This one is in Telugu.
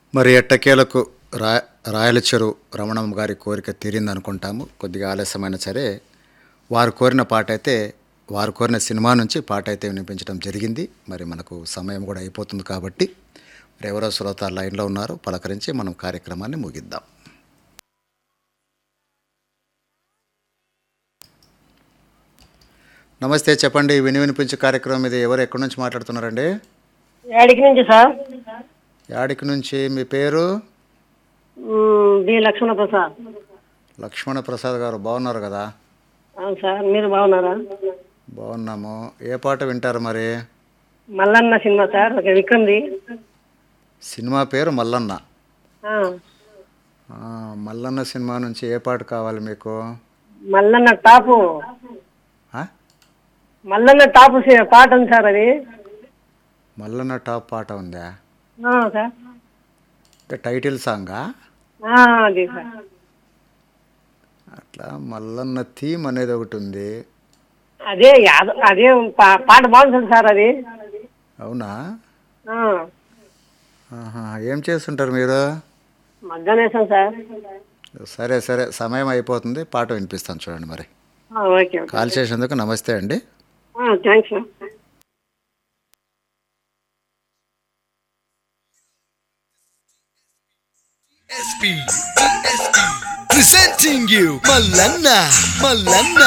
మరి ఎట్టకేలకు రా రాయల చెరువు రమణమ్మ గారి కోరిక తీరింది అనుకుంటాము కొద్దిగా ఆలస్యమైన సరే వారు కోరిన పాట అయితే వారు కోరిన సినిమా నుంచి పాట అయితే వినిపించడం జరిగింది మరి మనకు సమయం కూడా అయిపోతుంది కాబట్టి మరి ఎవరో శ్రోత లైన్లో ఉన్నారు పలకరించి మనం కార్యక్రమాన్ని ముగిద్దాం నమస్తే చెప్పండి విని వినిపించే కార్యక్రమం ఇది ఎవరు ఎక్కడి నుంచి మాట్లాడుతున్నారండి ఏడికి నుంచి సార్ యాడికి నుంచి మీ పేరు మ్, బి లక్ష్మణ ప్రసాద్ లక్ష్మణ ప్రసాద్ గారు బాగున్నారు కదా అవును సార్ మీరు బాగున్నారా బాగున్నాము ఏ పాట వింటారు మరి మల్లన్న సినిమా సార్ ఒక విక్రమ్ది సినిమా పేరు మల్లన్న ఆ, ఆ, మల్లన్న సినిమా నుంచి ఏ పాట కావాలి మీకు మల్లన్న టాపు ఆ? మల్లన్న టాపు సి- పాట ఉంది సార్ అది మల్లన్న టాప్ పాట ఉందా ఆ, సార్ అంటే టైటిల్ సాంగా ఆ, అది సార్ అట్లా మల్లన్న థీమ్ అనేది ఒకటి ఉంది అదే యాద- అదే పా- పాట బాగుంటుంది సార్ అది అవునా ఆ, ఆహా. ఏం చేస్తుంటారు మీరు మగ్గం వేసాం సార్ సరే సరే సమయం అయిపోతుంది పాట వినిపిస్తాను చూడండి మరి ఆ, ఓకే ఓకే కాల్ చేసేందుకు నమస్తే అండి thanks sir SP, SP, presenting you Malana, Malana.